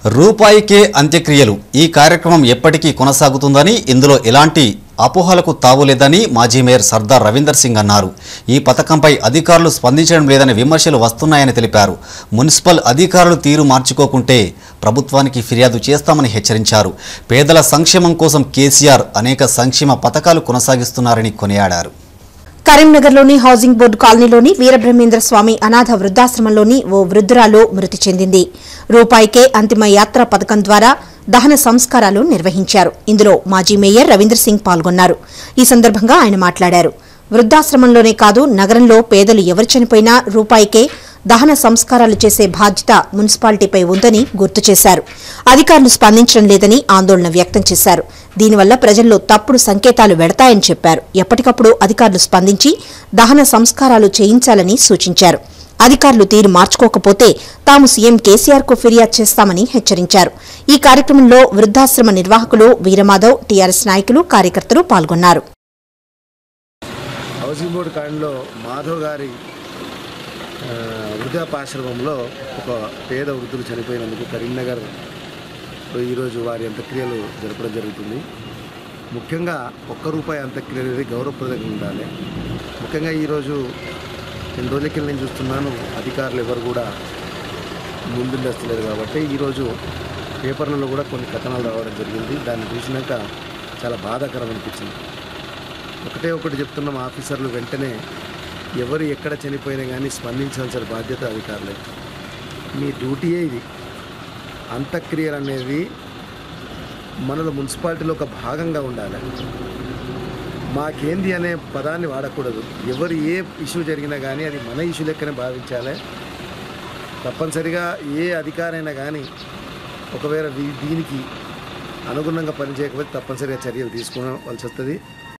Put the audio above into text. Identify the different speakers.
Speaker 1: రూపాయికే అంత్యక్రియలు ఈ కార్యక్రమం ఎప్పటికీ కొనసాగుతుందని ఇందులో ఎలాంటి అపోహలకు తావులేదని మాజీ మేయర్ సర్దార్ రవీందర్ సింగ్ అన్నారు ఈ పథకంపై అధికారులు స్పందించడం లేదని విమర్శలు వస్తున్నాయని తెలిపారు మున్సిపల్ అధికారులు తీరు మార్చుకోకుంటే ప్రభుత్వానికి ఫిర్యాదు చేస్తామని హెచ్చరించారు పేదల సంక్షేమం కోసం కేసీఆర్ అనేక సంక్షేమ పథకాలు కొనసాగిస్తున్నారని కొనియాడారు
Speaker 2: కరీంనగర్లోని హౌసింగ్ బోర్డు కాలనీలోని వీరబ్రహ్మేంద్ర స్వామి అనాథ వృద్ధాశ్రమంలోని ఓ వృద్ధురాలు మృతి చెందింది రూపాయికే అంతిమ యాత్ర పథకం ద్వారా దహన సంస్కారాలు నిర్వహించారు ఇందులో మాజీ మేయర్ రవీంద్ర సింగ్ పాల్గొన్నారు ఈ సందర్భంగా ఆయన మాట్లాడారు వృద్ధాశ్రమంలోనే కాదు నగరంలో పేదలు ఎవరు చనిపోయినా రూపాయికే దహన సంస్కారాలు చేసే బాధ్యత మున్సిపాలిటీపై ఉందని గుర్తు చేశారు అధికారులు స్పందించడం లేదని ఆందోళన వ్యక్తం చేశారు దీనివల్ల ప్రజల్లో తప్పుడు సంకేతాలు వెడతాయని చెప్పారు ఎప్పటికప్పుడు అధికారులు స్పందించి దహన సంస్కారాలు చేయించాలని సూచించారు అధికారులు తీరు మార్చుకోకపోతే తాము సీఎం కేసీఆర్ కు ఫిర్యాదు చేస్తామని హెచ్చరించారు ఈ కార్యక్రమంలో వృద్ధాశ్రమ నిర్వాహకులు వీరమాధవ్ టీఆర్ఎస్ నాయకులు కార్యకర్తలు పాల్గొన్నారు
Speaker 3: హౌసింగ్ బోర్డు కాలనీలో మాధవ్ గారి ఆ, వృద్ధాపాశ్రమంలో ఒక పేద వృద్ధులు చనిపోయినందుకు కరీంనగర్ ఈరోజు వారి అంత్యక్రియలు జరపడం జరుగుతుంది ముఖ్యంగా ఒక్క రూపాయి అంత్యక్రియ అనేది గౌరవప్రదంగా ఉండాలి ముఖ్యంగా ఈరోజు రెండు రోజుల కింద నేను చూస్తున్నాను అధికారులు ఎవరు కూడా ముందుండస్తలేరు కాబట్టి ఈరోజు పేపర్లలో కూడా కొన్ని కథనాలు రావడం జరిగింది దాన్ని చూసినాక చాలా బాధాకరం అనిపించింది ఒకటే ఒకటి చెప్తున్నాం ఆఫీసర్లు వెంటనే ఎవరు ఎక్కడ చనిపోయినా కానీ స్పందించాల్సిన బాధ్యత అధికారులే మీ డ్యూటీయే ఇది అంత్యక్రియలు అనేది మనలో మున్సిపాలిటీలో ఒక భాగంగా ఉండాలి మాకేంది అనే పదాన్ని వాడకూడదు ఎవరు ఏ ఇష్యూ జరిగినా కానీ అది మన ఇష్యూ లెక్కనే భావించాలి తప్పనిసరిగా ఏ అధికారైనా కానీ ఒకవేళ దీ- దీనికి అనుగుణంగా పనిచేయకపోతే తప్పనిసరిగా చర్యలు తీసుకోవాల్సి వస్తుంది